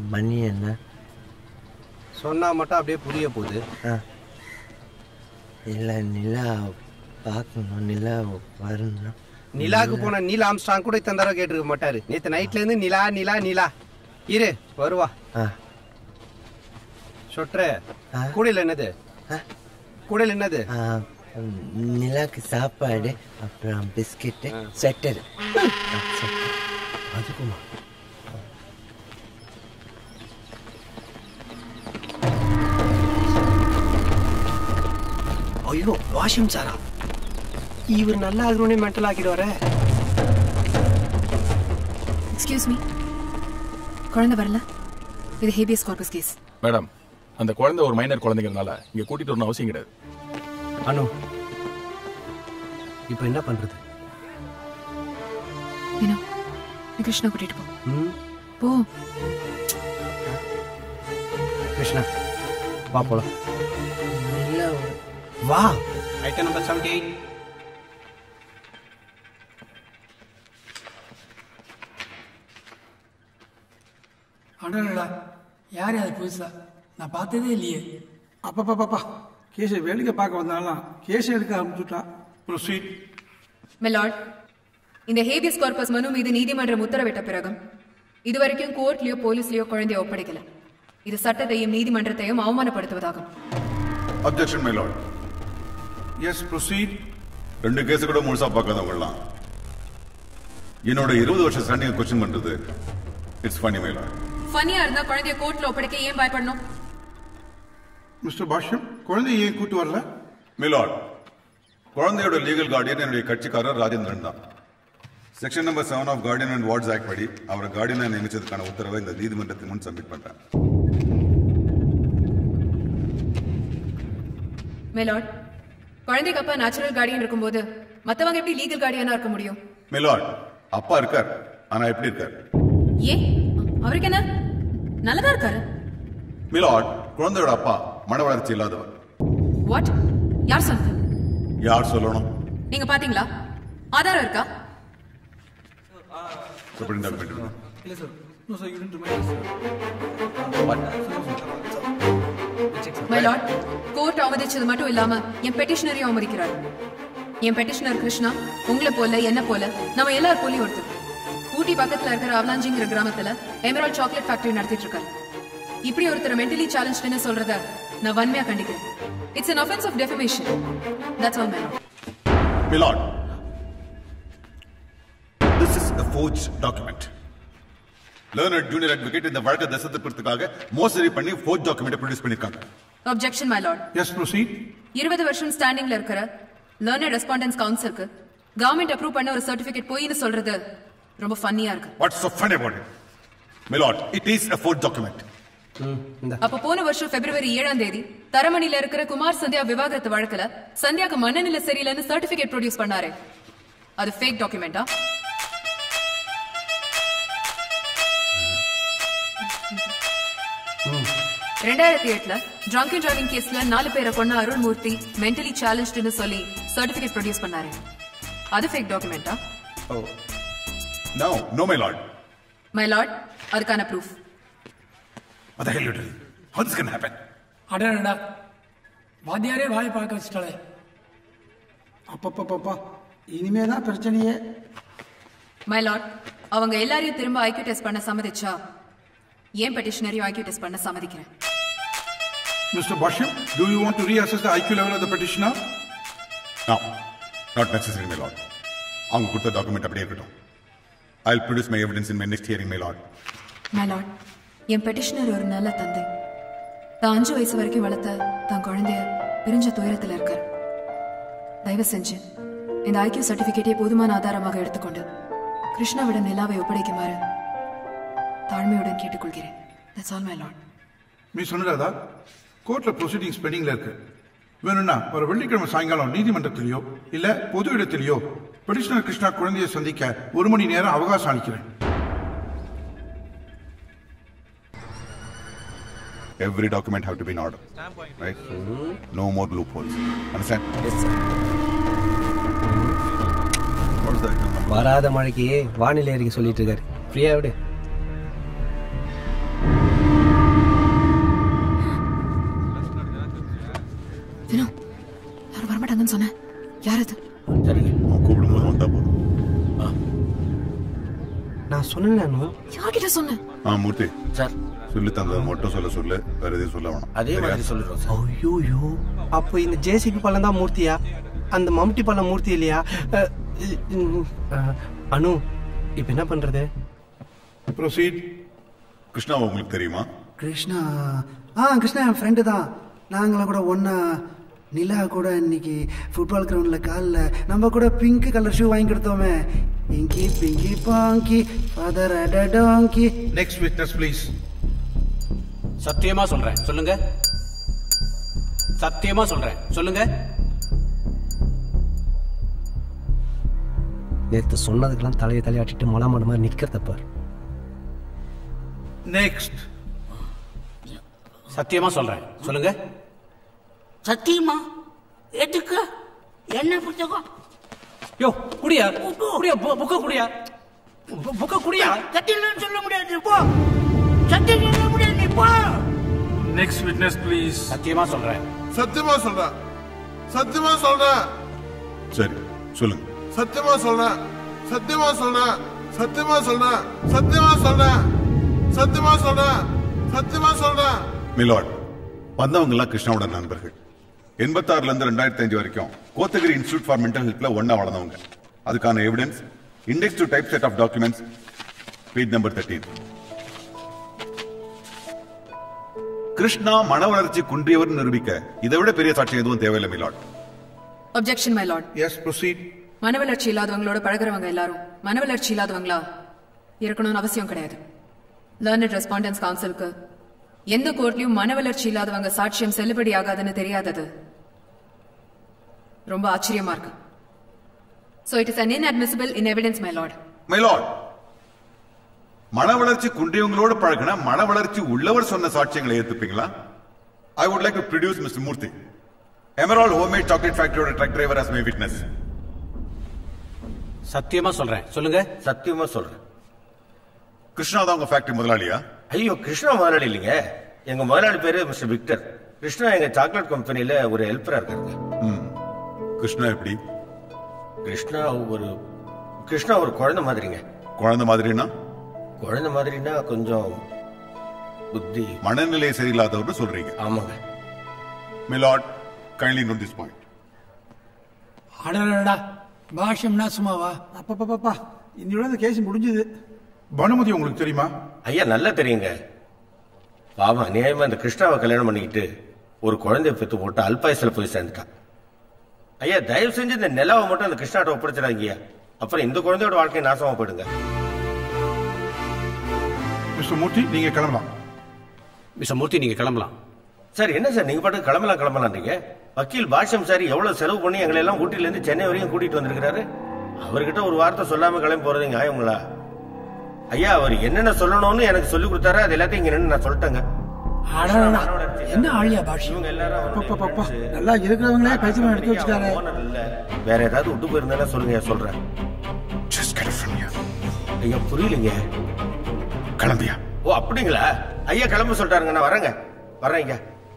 மணி என்ன சொன்னா மட்டும் அப்படியே புரிய போகுது ஆ இல்லை நிலா பார்க்கணும் நிலா வரணும் நிலாக்கு போன நீல் ஆம்ஸ்டாங் கூட இத்தனை தடவை கேட்டிருக்க மாட்டாரு நேத்து நைட்ல இருந்து நிலா நிலா நிலா இரு வருவா ஆ சொட்டுற ஆ. கூடையில் என்னது ஆ. கூடையில் என்னது ஆ, ம், நிலாக்கு சாப்பாடு அப்புறம் பிஸ்கெட்டு ஸ்வெட்டர் அதுக்குமா ஐயோ வாஷிம் சாரா இவர் நல்லா ஆகுறோனே மென்டல் ஆக்கிட்டு வர எக்ஸ்கியூஸ் மீ குழந்தை வரல இது ஹேபியஸ் கார்பஸ் கேஸ் மேடம் அந்த குழந்தை ஒரு மைனர் குழந்தைங்கிறதுனால இங்க கூட்டிட்டு வரணும் அவசியம் கிடையாது அனு இப்போ என்ன பண்றது ஏன்னா நீ கிருஷ்ணா கூட்டிட்டு போ ம் போ கிருஷ்ணா வா போலாம் நிலா வா ஐட்டம் நம்பர் செவன்டி எயிட் அடடா யார் அது புதுசா நான் பார்த்ததே இல்லையே அப்பப்பா பாப்பா கேஸை வேடிக்கை பார்க்க வந்தாலும் கேஸை எடுக்க ஆரம்பிச்சுட்டா ப்ரொசீட் மெலார்ட் இந்த ஹேபியஸ் கார்பஸ் மனு மீது நீதிமன்றம் உத்தரவிட்ட பிறகும் இதுவரைக்கும் கோர்ட்லயோ போலீஸ்லயோ குழந்தைய ஒப்படைக்கல இது சட்டத்தையும் நீதிமன்றத்தையும் அவமானப்படுத்துவதாகும் objection my lord yes proceed ரெண்டு கேஸ் கூட முழுசா பார்க்காதவங்கலாம் என்னோட இருபது வருஷம் ஸ்டாண்டிங் கொஸ்டின் பண்றது இட்ஸ் ஃபனி மை லார்ட் ஃபனியா இருந்தா குழந்தைய கோர்ட்ல ஒப்படைக்க ஏன் பயப்படணும் மிஸ்டர் பாஷ்யம் குழந்தைய ஏன் கூட்டு வரல மிலாட் குழந்தையோட லீகல் கார்டியன் என்னுடைய கட்சிக்காரர் ராஜேந்திரன் தான் section number seven of guardian and wards act படி அவரை கார்டியனை நியமிச்சதுக்கான உத்தரவை இந்த நீதிமன்றத்தின் முன் சப்மிட் பண்றேன் மெலார்ட் குழந்தைக்கு அப்பா நேச்சுரல் கார்டியன் இருக்கும்போது மத்தவங்க எப்படி லீகல் கார்டியனா இருக்க முடியும் மிலாட் அப்பா இருக்கார் ஆனா எப்படி இருக்கார் ஏன் அவருக்கு என்ன நல்லதா இருக்காரு மிலாட் குழந்தையோட அப்பா மன வளர்ச்சி இல்லாதவர் வாட் யார் சொன்னது யார் சொல்லணும் நீங்க பாத்தீங்களா ஆதாரம் இருக்கா சுப்ரீம் டாக்குமெண்ட் இல்லை sir no sir you tend mind my lord court அவமதிச்சது மட்டும் இல்லாம என் பெட்டிஷனரையும் அவமதிக்கிறார் என் பெட்டிஷனர் கிருஷ்ணா உங்களை போல என்ன போல நம்ம எல்லார் போலயும் ஒருத்தர் ஊட்டி பக்கத்துல இருக்கிற அவலாஞ்சிங்கிற கிராமத்துல எமரால்ட் சாக்லேட் ஃபேக்டரி நடத்திட்டு இருக்காரு இப்படி ஒருத்தர் மென்டலி சேலஞ்சுன்னு சொல்றத நான் வன்மையா கண்டிக்கிறேன் it's an offense of defamation that's all my lord milord this is a forged document learner junior advocate இந்த வழக்கை தசை திருப்பத்துக்காக மோசடி பண்ணி ஃபோர்ஜ் டாக்குமெண்ட் ப்ரொடியூஸ் பண்ணிருக்காங்க objection my lord yes proceed இருபது வருஷம் ஸ்டாண்டிங்ல இருக்கிற லேர்னர் ரெஸ்பாண்டன்ஸ் கவுன்சிலுக்கு கவர்மெண்ட் அப்ரூவ் பண்ண ஒரு சர்டிபிகேட் பொய்னு சொல்றது ரொம்ப ஃபன்னியா இருக்கு what's so funny about it milord it is a forged document இந்த அப்ப போன வருஷம் பிப்ரவரி ஏழாம் தேதி தரமணில இருக்கிற குமார் சந்தியா விவாகரத்து வழக்குல சந்தியாக்கு மனநிலை சரியில்லைன்னு சர்டிபிகேட் ப்ரொடியூஸ் பண்ணாரு அது ஃபேக் டாக்குமெண்டா ரெண்டாயிரத்தி எட்டுல ட்ரங்க் அண்ட் டிரைவிங் கேஸ்ல நாலு பேரை கொண்ட அருள்மூர்த்தி மென்டலி சேலஞ்சுன்னு சொல்லி சர்டிபிகேட் ப்ரொடியூஸ் பண்ணாரு அது ஃபேக் டாக்குமெண்டா oh no no my lord my lord அதுக்கான proof what the hell you doing how this can happen அடடா வாத்தியாரே வாய் பார்க்க வச்சுட்டாளே அப்பப்பா பாப்பா இனிமே தான் பிரச்சனையே மை லார்ட் அவங்க எல்லாரையும் திரும்ப ஐக்யூ டெஸ்ட் பண்ண சம்மதிச்சா ஏன் பெட்டிஷனரையும் ஐக்யூ டெஸ்ட் பண்ண சம்மதிக்கிறேன் mister Bashyam do you want to reassess the IQ level of the petitioner no not necessary my lord அவங்க கொடுத்த டாக்குமெண்ட் அப்படியே இருக்கட்டும் I'll produce my evidence in my next hearing my lord my lord என் petitioner ஒரு நல்ல தந்தை தான் அஞ்சு வயசு வரைக்கும் வளர்த்த தான் குழந்தைய பிரிஞ்ச துயரத்தில் இருக்கார் தயவு செஞ்சு இந்த ஐக்கியூ சர்டிபிகேட்டை போதுமான ஆதாரமாக எடுத்துக்கொண்டு கிருஷ்ணாவிடம் நிலாவை ஒப்படைக்குமாறு தாழ்மையுடன் கேட்டுக்கொள்கிறேன் that's all my lord miss சொன்னதா கோர்ட்ல ப்ரொசீடிங்ஸ் பெண்டிங்ல இருக்கு வேணும்னா ஒரு வெள்ளிக்கிழமை சாயங்காலம் நீதிமன்றத்திலேயோ இல்ல பொது இடத்திலேயோ பெடிஷனர் கிருஷ்ணா குழந்தையை சந்திக்க ஒரு மணி நேரம் அவகாசம் அளிக்கிறேன் every document have to be in order right no more loopholes understand what is that number? வராத மழைக்கு வானிலை அறிக்கை சொல்லிட்டு இருக்காரு ஃப்ரீயா விடு நான் சொன்னேன் நானு யார்கிட்ட சொன்னேன் ஆ மூர்த்தி சார் சொல்லி தந்ததை மட்டும் சொல்ல சொல்லு வேற எதையும் சொல்ல வேணாம் அதே மாதிரி சொல்லிடுறோம் சார் ஐயோயோ அப்போ இந்த ஜேசிபி பழம் தான் மூர்த்தியா அந்த மம்டி பழம் மூர்த்தி இல்லையா அஹ், உம், அஹ், அனு இப்போ என்ன பண்றது ப்ரொசீட் கிருஷ்ணா உங்களுக்கு தெரியுமா கிருஷ்ணா ஆ கிருஷ்ணா என் ஃப்ரெண்டு தான் நாங்களும் கூட ஒன்றா நிலா கூட இன்னைக்கு ஃபுட்பால் கிரவுண்டில் காலில் நம்ம கூட பிங்க் கலர் ஷூ வாங்கி கொடுத்தோமே பிங்கி பிங்கி பாங்கி ஃபாதர் அடடாங்கி நெக்ஸ்ட் விட்னஸ் ப்ளீஸ் சத்தியமா சொல்றேன் சொல்லுங்க சத்தியமா சொல்றேன் சொல்லுங்க நேற்று சொன்னதுக்கெல்லாம் தலையை தலையாட்டிட்டு மொளா மாடு மாதிரி நிற்கிறத பார் நெக்ஸ்ட் சத்தியமா சொல்றேன் சொல்லுங்க சத்தியமா எதுக்கு என்ன புத்தகம் யோ குடியா குடியா பு- புக்க குடியா பு- புக்க குடியா சத்தியம் சொல்ல முடியாது போ சத்தியம் சொல்ல முடியாது நீ போ நெக்ஸ்ட் விட்னஸ் ப்ளீஸ் சத்தியமா சொல்றேன் சத்தியமா சொல்றேன் சத்தியமா சொல்றேன் சரி சொல்லுங்க சத்தியமா சொல்றேன் சத்தியமா சொல்றேன் சத்தியமா சொல்றேன் சத்தியமா சொல்றேன் சத்தியமா சொல்றேன் சத்தியமா சொல்றேன் மிலாட் வந்தவங்க எல்லாம் கிருஷ்ணாவோட நண்பர்கள் எண்பத்தாறுல இருந்து ரெண்டாயிரத்தி அஞ்சு வரைக்கும் கோத்தகிரி இன்ஸ்டியூட் ஃபார் மென்டல் ஹெல்த்ல ஒன்னா வளர்ந்தவங்க அதுக்கான evidence index to type set of documents page number thirteen Krishna மன வளர்ச்சி குன்றியவர் நிரூபிக்க இதை விட பெரிய சாட்சியம் எதுவும் தேவையில்லை milord objection my lord yes proceed மனவளர்ச்சி இல்லாதவங்களோட பழகுறவங்க எல்லாரும் மனவளர்ச்சி இல்லாதவங்களா இருக்கணும்னு அவசியம் கிடையாது லேர்னட் ரெஸ்பாண்டன்ஸ் கவுன்சிலுக்கு எந்த கோர்ட்லயும் மனவளர்ச்சி இல்லாதவங்க சாட்சியம் செல்லுபடி ஆகாதுன்னு தெரியாதது ரொம்ப ஆச்சரியமா இருக்கு so it is an inadmissible in evidence my lord milord மன வளர்ச்சி குன்றியவங்களோட பழகின மன வளர்ச்சி உள்ளவர் சொன்ன சாட்சியங்களை ஏத்துப்பீங்களா I would like to produce mister Murthy Emerald homemade chocolate ஃபேக்டரியோட truck driver as my witness சத்தியமா சொல்றேன் சொல்லுங்க சத்தியமா சொல்றேன் கிருஷ்ணா தான் உங்க ஃபேக்டரி முதலாளியா ஐயோ கிருஷ்ணா முதலாளி இல்லைங்க எங்க முதலாளி பேரு மிஸ்டர் விக்டர் கிருஷ்ணா எங்க சாக்லேட் கம்பெனில ஒரு ஹெல்ப்பரா இருக்காருங்க கிருஷ்ணா எப்படி கிருஷ்ணா ஒரு கிருஷ்ணா ஒரு குழந்தை மாதிரிங்க குழந்தை மாதிரினா குழந்தை மாதிரினா கொஞ்சம் புத்தி மனநிலை சரியில்லாதவர்னு சொல்றீங்க ஆமாங்க milord kindly note this point அடடா பாஷ்யம்னா சும்மாவா அப்பப்பப்பா இன்னையோட இந்த கேஸ் முடிஞ்சது பானுமதி உங்களுக்கு தெரியுமா ஐயா நல்லா தெரியுங்க பாவம் அநியாயமா இந்த கிருஷ்ணாவை கல்யாணம் பண்ணிக்கிட்டு ஒரு குழந்தைய பெத்து போட்டு அல்பாயசில் போய் சேர்ந்துட்டான் ஐயா தயவு செஞ்சு இந்த நிலாவை மட்டும் அந்த கிருஷ்ணாட்ட ஒப்படைச்சிடாங்கய்யா அப்புறம் இந்த குழந்தையோட வாழ்க்கை நாசமா போயிடுங்க மிஸ்டர் மூர்த்தி நீங்க கிளம்பலாம் மிஸ்டர் மூர்த்தி நீங்க கிளம்பலாம் சார் என்ன சார் நீங்க பாட்டு கிளம்பலாம் கிளம்பலான்றீங்க வக்கீல் பாஷ்யம் சார் எவ்வளவு செலவு பண்ணி எங்களை எல்லாம் ஊட்டில இருந்து சென்னை வரையும் கூட்டிட்டு வந்திருக்கிறாரு அவர்கிட்ட ஒரு வார்த்தை சொல்லாம கிளம்பி போறது நியாயங்களா ஐயா அவர் என்னென்ன சொல்லணும்னு எனக்கு சொல்லி கொடுத்தாரு அது எல்லாத்தையும் இங்க நின்னு நான் சொல்லிட்டேங்க அடடா என்ன ஆழியா பாஷ்யம் இவங்க எல்லாரும் அவருடைய அப்பப்பப்பா friends. நல்லா இருக்கிறவங்களே பைத்தியமா எடுத்து வச்சுட்டாரு owner இல்ல வேற ஏதாவது விட்டு போயிருந்தா சொல்லுங்க சொல்றேன் ஜஸ்ட் கெட் ஃப்ரம் ஹியர் ஐயா புரியலீங்க கிளம்பியா ஓ அப்படிங்களா ஐயா கிளம்ப சொல்லிட்டாருங்க நான் வரேங்க வரேங்க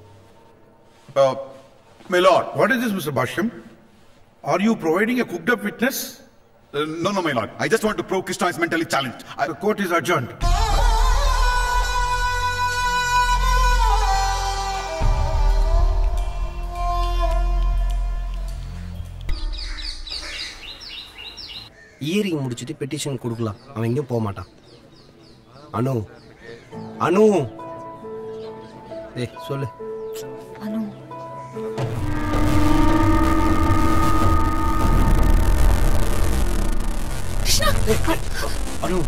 milord what is this mister Bashyam are you providing a cooked up witness no no milord I just want to prove Krishna is mentally challenge the court is adjourned hearing முடிச்சுட்டு petition கொடுக்கலாம் அவன் எங்கேயும் போக மாட்டான் அனு அனு ஏய் சொல்லு அனு அனு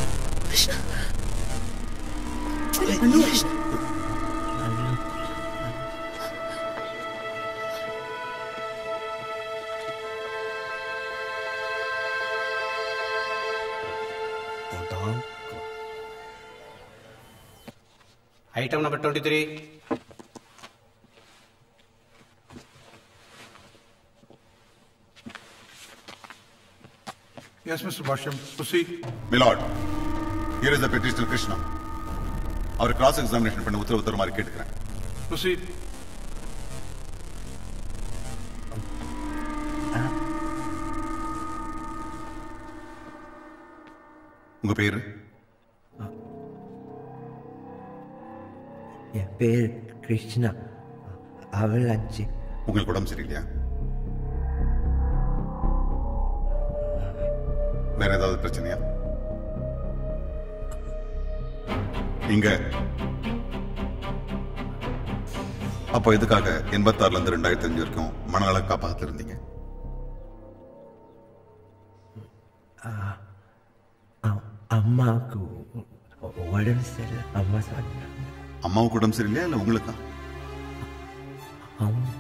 அதான் item number twenty three yes mr basham proceed milord here is the petitioner Krishna அவர் கிராஸ் எக்ஸாமினேஷன் பண்ண உத்தரவு தர மாதிரி கேட்டுக்கிறேன் proceed உங்க பேரு என் பேர் கிருஷ்ணா அவளாச்சி உங்களுக்கு உடம்பு சரியில்லையா வேற ஏதாவது பிரச்சனையா இங்க அப்போ எதுக்காக எண்பத்தாறுல இருந்து ரெண்டாயிரத்தி அஞ்சு வரைக்கும் மனநல காப்பகத்தில் இருந்தீங்க அம்மாவுக்கு உடம்பு சரியில்லை அம்மா சொன்னாங்க அம்மாவுக்கு உடம்பு சரியில்லையா இல்ல உங்களுக்கா அம்மா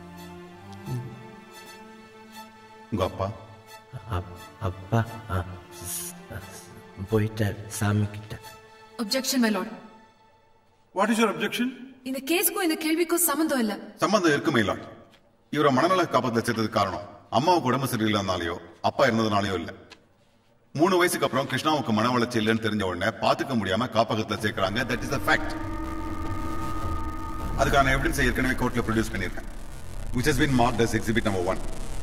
உங்க அப்பா அப்- அப்பா ஆ, ஸ்- ஸ்- போயிட்டார் சாமி கிட்ட objection my lord what is your objection இந்த கேஸ்க்கும் இந்த கேள்விக்கும் சம்மந்தம் இல்ல சம்பந்தம் இருக்குமே இல்ல இவரை மனநல காப்பகத்தில் சேர்த்ததுக்கு காரணம் அம்மாவுக்கு உடம்பு சரியில்லாதனாலயோ அப்பா இருந்ததுனாலயோ இல்ல மூணு வயசுக்கு அப்புறம் கிருஷ்ணாவுக்கு மன வளர்ச்சி இல்லைன்னு தெரிஞ்ச உடனே பாத்துக்க முடியாம காப்பகத்துல சேர்க்கறாங்க தட் இஸ் ஃபேக்ட் அதுக்கான எவிடன்ஸ் ஏற்கனவே கோர்ட்ல ப்ரொடியூஸ் பண்ணியிருக்கேன் which has been marked as exhibit number one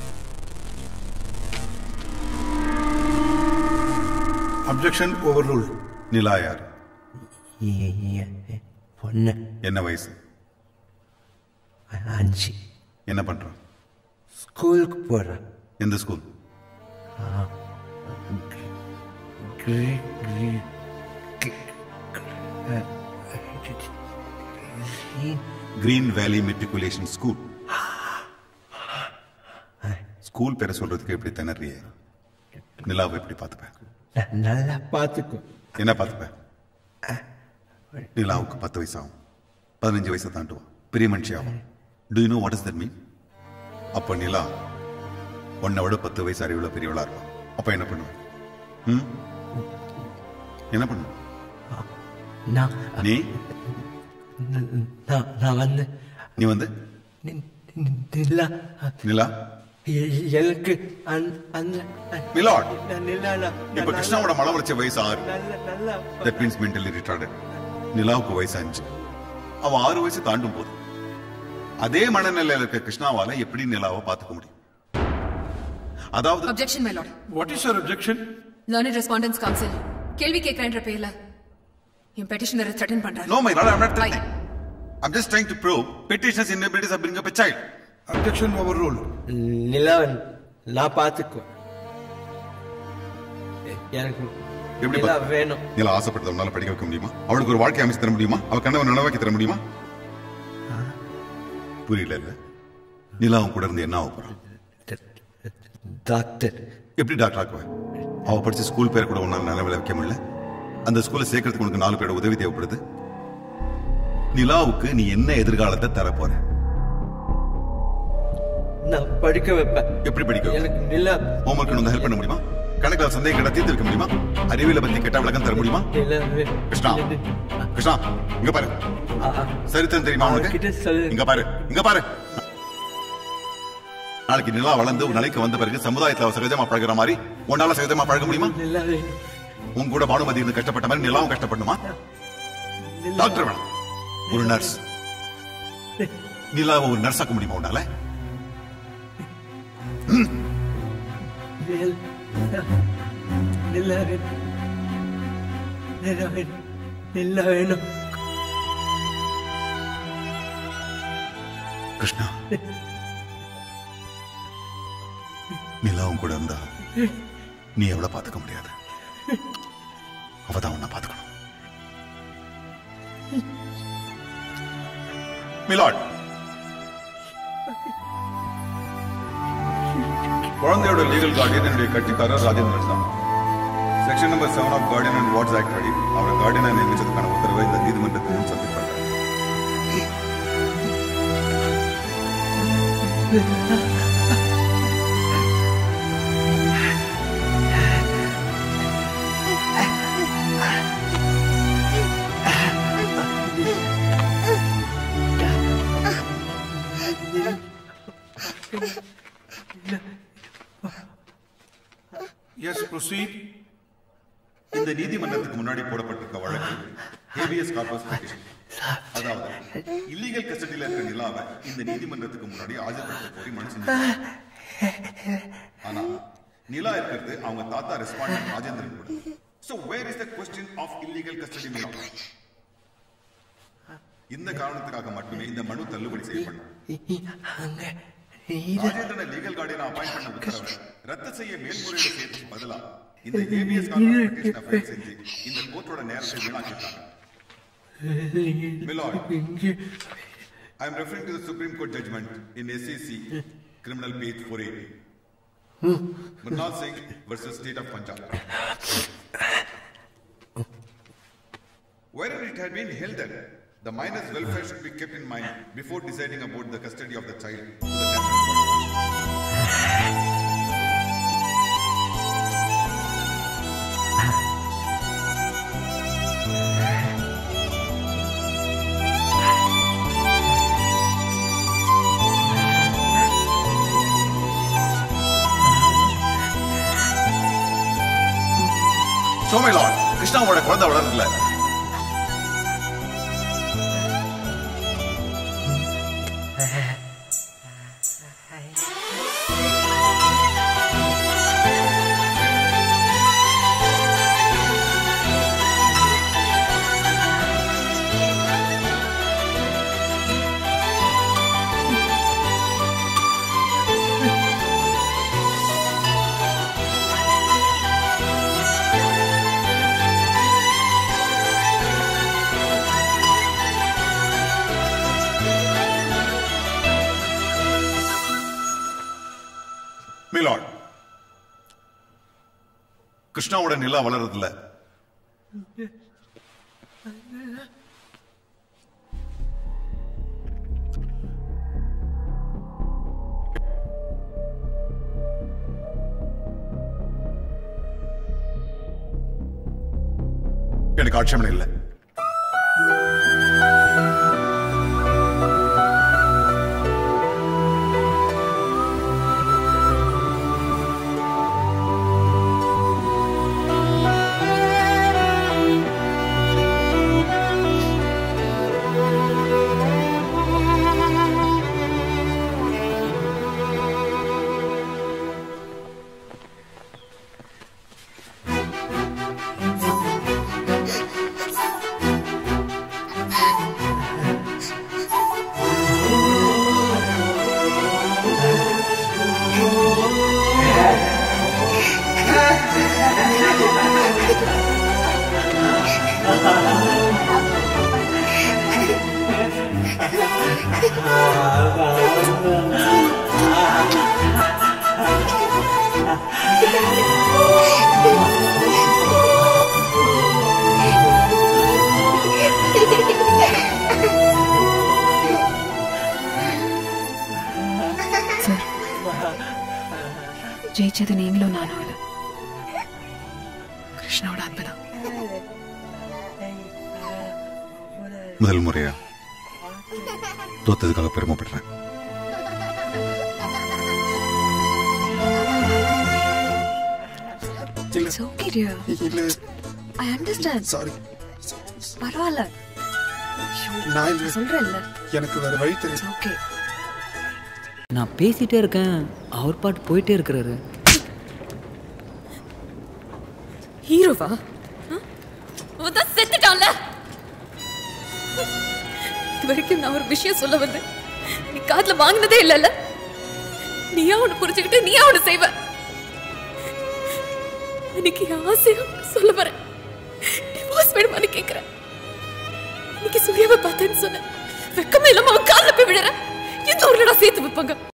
objection overrule Nila யார் எ- எ- பொண்ணு என்ன வயசு அஞ்சு என்ன பண்றான் ஸ்கூலுக்கு போகிறேன் எந்த ஸ்கூல் கிரே- கிரே- கி- அஹ், green green valley matriculation school school பேரை சொல்றதுக்கு எப்படி திணறிய நிலாவை எப்படி பார்த்துப்பேன் ந- நல்லா பார்த்துக்கோ என்ன பார்த்துப்பேன் நிலாவுக்கு பத்து வயசு ஆகும் பதினஞ்சு வயசை தாண்டுவான் பெரிய மனுஷி ஆகும் do you know what is that mean அப்போ நிலா உன்னை விட பத்து வயசு அறிவுள்ள பெரியவளா இருப்பான் அப்ப என்ன பண்ணுவேன் ம்? என்ன பண்ணுவேன் நான் நீ நான் நான் வந்து நீ வந்து நி- நி- நிலா நிலா எ- எனக்கு அந்த- அந்த மிலாட் நான் நிலா நான் இப்ப கிருஷ்ணாவோட மன வளர்ச்சி வயசு ஆறு நல்லா நல்லா தட் மீன்ஸ் மென்டலி ரிட்டார்டட் நிலாவுக்கு வயசு அஞ்சு அவன் ஆறு வயசு தாண்டும் போது அதே மனநிலையில இருக்க கிருஷ்ணாவால எப்படி நிலாவை பார்த்துக்க முடியும் அதாவது objection my lord what is your objection learned respondents council கேள்வி கேட்கறேன்ற பேர்ல என் பெட்டிஷனரை த்ரெட்டன் பண்றாரு no my lord i'm not threatening i'm just trying to prove petitioner's inability to bring up a child objection overrule நிலாவன் நான் பார்த்துக்குவேன் எனக்கு எப்படி நிலா பார்த்து- வேணும் நிலா ஆசைப்பட்டதை உன்னால படிக்க வைக்க முடியுமா அவளுக்கு ஒரு வாழ்க்கை அமைச்சு தர முடியுமா அவ கனவை நனவாக்கி தர முடியுமா புரியல இல்ல நிலாவும் கூட இருந்து என்ன ஆக போறான் டாக்டர் எப்படி டாக்டர் ஆக்குவேன் அவ படிச்ச ஸ்கூல் பேர் கூட உன்னால நிலவில் வைக்க முடியல அந்த ஸ்கூல்ல சேர்க்கறதுக்கு உனக்கு நாலு பேரோட உதவி தேவைப்படுது நிலாவுக்கு நீ என்ன எதிர்காலத்தை தர போற நான் படிக்க வைப்பேன் எப்படி படிக்க வைப்ப? எனக்கு நிலா ஹோம்ஒர்க் வந்து ஹெல்ப் பண்ண முடியுமா கணக்கில் சந்தேகம் கேட்டா தீர்த்து வைக்க முடியுமா அறிவியல பத்தி கேட்டா விளக்கம் தர முடியுமா நிலா வே- கிருஷ்ணா கிருஷ்ணா இங்க பாரு ஆ, ஆ. சரித்திரம் தெரியுமா உனக்கு அவர்கிட்ட சொல்லு. இங்க பாரு இங்க பாரு நாளைக்கு நிலா வளர்ந்து ஒரு நிலைக்கு வந்த பிறகு சமுதாயத்துல அவ சகஜமா பழகுற மாதிரி உன்னால சகஜமா பழக முடியுமா நிலா வேணும் உன் கூட பானுமதி இருந்து கஷ்டப்பட்ட மாதிரி நிலாவும் கஷ்டப்படணுமா டாக்டர் வேணாம் ஒரு நர்ஸ் நிலாவை ஒரு நர்ஸ் ஆக்க முடியுமா உன்னால நிலா நிலா வேணும் நிலா வேணும் நிலா வேணும் கிருஷ்ணா நிலாவும் கூட இருந்தா நீ எவ்வளவு பாத்துக்க முடியாது அவதான் உன்னை பாத்துக்கணும் மிலாட் குழந்தையோட லீகல் கார்டியன் என்னுடைய கட்சிக்காரர் ராஜேந்திரன் தான் section number seven of guardian and wards act படி அவரை கார்டியனா நியமிச்சதுக்கான உத்தரவை இந்த நீதிமன்றத்தில் முன் சப்மிட் பண்றேன் எஸ் ப்ரொசீட் இந்த நீதிமன்றத்துக்கு முன்னாடி போடப்பட்டிருக்க வழக்கு ஹேபியஸ் கார்பஸ் பெட்டிஷன் அதாவது இல்லீகல் கஸ்டடியில இருக்க நிலாவை இந்த நீதிமன்றத்துக்கு முன்னாடி ஆஜர்படுத்த கோரி மனு செஞ்சிருக்காங்க. ஆனா நிலா இருக்கிறது அவங்க தாத்தா ரெஸ்பாண்டன்ட் ராஜேந்திரன் கூட So where is the question of illegal custody law? இந்த காரணத்துக்காக மட்டுமே இந்த மனு தள்ளுபடி செய்யப்படும் அங்க ராஜேந்திரனை லீகல் கார்டியனா அப்பாயிண்ட் பண்ண உத்தரவை ரத்து செய்ய மேல்முறையீடு செய்யறதுக்கு பதிலா இந்த ஏபிஎஸ் கார்பரேஷன் அஃபேர் செஞ்சு இந்த கோர்ட்டோட நேரத்தை வீணாக்கிட்டாங்க Milord, I am referring to the Supreme Court judgment in SAC criminal page 480. Murnal Singh versus State of Punjab. Wherein it had been held that the minor's welfare should be kept in mind before deciding about the custody of the child to the national So my lord, கிருஷ்ணாவோட குழந்தை வளரல milord கிருஷ்ணாவோட நிலா வளரதில்ல எனக்கு ஆட்சேபனை இல்லை sir ஜெயிச்சது நீங்களும் நானும் இல்ல கிருஷ்ணாவோட அன்பு தான் முதல் முறையா தோத்ததுக்காக பெருமைப்படுறேன் It's okay, dear. I understand. Sorry பரவாயில்ல நான் இல்ல. சொல்றேன்ல எனக்கு வேற வழி தெரியும் ஓகே நான் பேசிட்டே இருக்கேன் அவர் பாட்டு போயிட்டே இருக்கிறாரு ஹீரோவா தான் செத்துட்டான்ல இது வரைக்கும் நான் ஒரு விஷயம் சொல்ல வந்தேன் நீ காதுல வாங்கினதே இல்லைல்ல நீயா ஒண்ணு புரிஞ்சுக்கிட்டு நீயா ஒண்ணு செய்வ இன்னைக்கு என் ஆசையா சொல்ல வரேன் டிவோர்ஸ் வேணுமான்னு கேக்குறேன் இன்னைக்கு சூர்யாவை பார்த்தேன்னு சொன்னேன் வெக்கமே இல்லாம அவன் காலில் போய் விழுறேன் எந்த ஊர்லடா சேர்த்து வைப்பாங்க